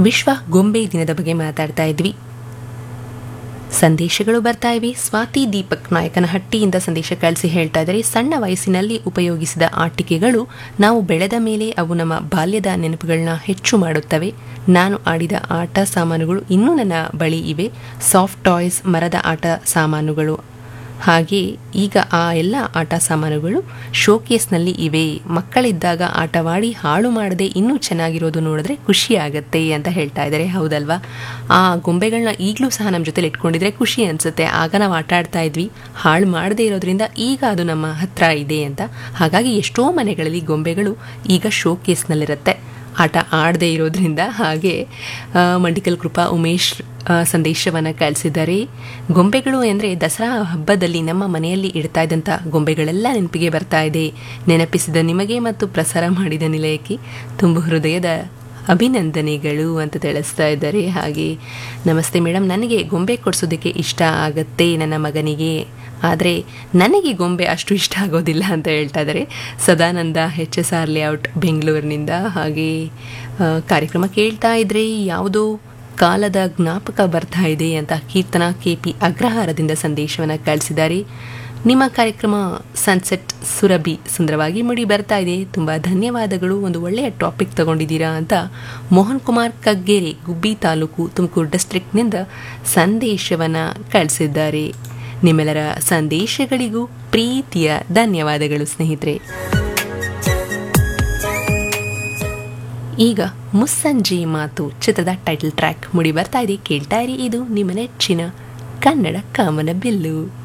ವಿಶ್ವ ಗೊಂಬೆ ದಿನದ ಬಗ್ಗೆ ಮಾತಾಡ್ತಾ ಇದ್ವಿ ಸಂದೇಶಗಳು ಬರ್ತಾ ಇವೆ ಸ್ವಾತಿ ದೀಪಕ್ ನಾಯಕನಹಟ್ಟಿಯಿಂದ ಸಂದೇಶ ಕಳಿಸಿ ಹೇಳ್ತಾ ಇದ್ದಾರೆ ಸಣ್ಣ ವಯಸ್ಸಿನಲ್ಲಿ ಉಪಯೋಗಿಸಿದ ಆಟಿಕೆಗಳು ನಾವು ಬೆಳೆದ ಮೇಲೆ ಅವು ನಮ್ಮ ಬಾಲ್ಯದ ನೆನಪುಗಳನ್ನ ಹೆಚ್ಚು ಮಾಡುತ್ತವೆ ನಾನು ಆಡಿದ ಆಟ ಸಾಮಾನುಗಳು ಇನ್ನೂ ನನ್ನ ಬಳಿ ಇವೆ ಸಾಫ್ಟ್ ಟಾಯ್ಸ್ ಮರದ ಆಟ ಸಾಮಾನುಗಳು ಹಾಗೆ ಈಗ ಆ ಎಲ್ಲ ಆಟ ಸಾಮಾನುಗಳು ಶೋಕೇಸ್ನಲ್ಲಿ ಇವೆ ಮಕ್ಕಳಿದ್ದಾಗ ಆಟವಾಡಿ ಹಾಳು ಮಾಡದೆ ಇನ್ನೂ ಚೆನ್ನಾಗಿರೋದು ನೋಡಿದ್ರೆ ಖುಷಿ ಆಗತ್ತೆ ಅಂತ ಹೇಳ್ತಾ ಇದ್ದಾರೆ ಹೌದಲ್ವಾ ಆ ಗೊಂಬೆಗಳನ್ನ ಈಗಲೂ ಸಹ ನಮ್ಮ ಜೊತೆಲಿ ಇಟ್ಕೊಂಡಿದ್ರೆ ಖುಷಿ ಅನಿಸುತ್ತೆ ಆಗ ನಾವು ಆಟ ಆಡ್ತಾ ಇದ್ವಿ ಹಾಳು ಮಾಡದೇ ಇರೋದ್ರಿಂದ ಈಗ ಅದು ನಮ್ಮ ಹತ್ರ ಇದೆ ಅಂತ ಹಾಗಾಗಿ ಎಷ್ಟೋ ಮನೆಗಳಲ್ಲಿ ಗೊಂಬೆಗಳು ಈಗ ಶೋಕೇಸ್ನಲ್ಲಿರುತ್ತೆ ಆಟ ಆಡದೇ ಇರೋದ್ರಿಂದ ಹಾಗೆ ಆ, ಮಂಡಿಕಲ್ ಕೃಪಾ ಉಮೇಶ್ ಸಂದೇಶವನ್ನು ಕಳಿಸಿದ್ದಾರೆ ಗೊಂಬೆಗಳು ಅಂದರೆ ದಸರಾ ಹಬ್ಬದಲ್ಲಿ ನಮ್ಮ ಮನೆಯಲ್ಲಿ ಇಡ್ತಾ ಇದ್ದಂಥ ಗೊಂಬೆಗಳೆಲ್ಲ ನೆನಪಿಗೆ ಬರ್ತಾ ಇದೆ ನೆನಪಿಸಿದ ನಿಮಗೆ ಮತ್ತು ಪ್ರಸಾರ ಮಾಡಿದ ನಿಲಯಕ್ಕೆ ತುಂಬ ಹೃದಯದ ಅಭಿನಂದನೆಗಳು ಅಂತ ತಿಳಿಸ್ತಾ ಇದ್ದಾರೆ ಹಾಗೆ ನಮಸ್ತೆ ಮೇಡಮ್ ನನಗೆ ಗೊಂಬೆ ಕೊಡಿಸೋದಕ್ಕೆ ಇಷ್ಟ ಆಗತ್ತೆ ನನ್ನ ಮಗನಿಗೆ ಆದರೆ ನನಗೆ ಗೊಂಬೆ ಅಷ್ಟು ಇಷ್ಟ ಆಗೋದಿಲ್ಲ ಅಂತ ಹೇಳ್ತಾ ಇದ್ದಾರೆ Sadananda H S R layout ಬೆಂಗಳೂರಿನಿಂದ ಹಾಗೆ ಆ, ಕಾರ್ಯಕ್ರಮ ಕೇಳ್ತಾ ಇದ್ರೆ ಯಾವುದೋ ಕಾಲದ ಜ್ಞಾಪಕ ಬರ್ತಾ ಇದೆ ಅಂತ ಕೀರ್ತನಾ ಕೆ ಪಿ ಅಗ್ರಹಾರದಿಂದ ಸಂದೇಶವನ್ನು ಕಳಿಸಿದ್ದಾರೆ ನಿಮ್ಮ ಕಾರ್ಯಕ್ರಮ ಸನ್ಸೆಟ್ ಸುರಭಿ ಸುಂದರವಾಗಿ ಮುಡಿ ಬರ್ತಾ ಇದೆ ತುಂಬ ಧನ್ಯವಾದಗಳು ಒಂದು ಒಳ್ಳೆಯ ಟಾಪಿಕ್ ತಗೊಂಡಿದ್ದೀರಾ ಅಂತ ಮೋಹನ್ ಕುಮಾರ್ ಕಗ್ಗೆರೆ ಗುಬ್ಬಿ ತಾಲೂಕು ತುಮಕೂರು ಡಿಸ್ಟ್ರಿಕ್ಟ್ನಿಂದ ಸಂದೇಶವನ್ನು ಕಳಿಸಿದ್ದಾರೆ ನಿಮ್ಮೆಲ್ಲರ ಸಂದೇಶಗಳಿಗೂ ಪ್ರೀತಿಯ ಧನ್ಯವಾದಗಳು ಸ್ನೇಹಿತರೆ ಈಗ ಮುಸ್ಸಂಜೆ ಮಾತು ಚಿತ್ರದ ಟೈಟಲ್ ಟ್ರ್ಯಾಕ್ ಮುಡಿ ಬರ್ತಾ ಇದೆ ಕೇಳ್ತಾ ಇರಿ ಇದು ನಿಮ್ಮ ನೆಚ್ಚಿನ ಕನ್ನಡ ಕಾಮನ ಬಿಲ್ಲು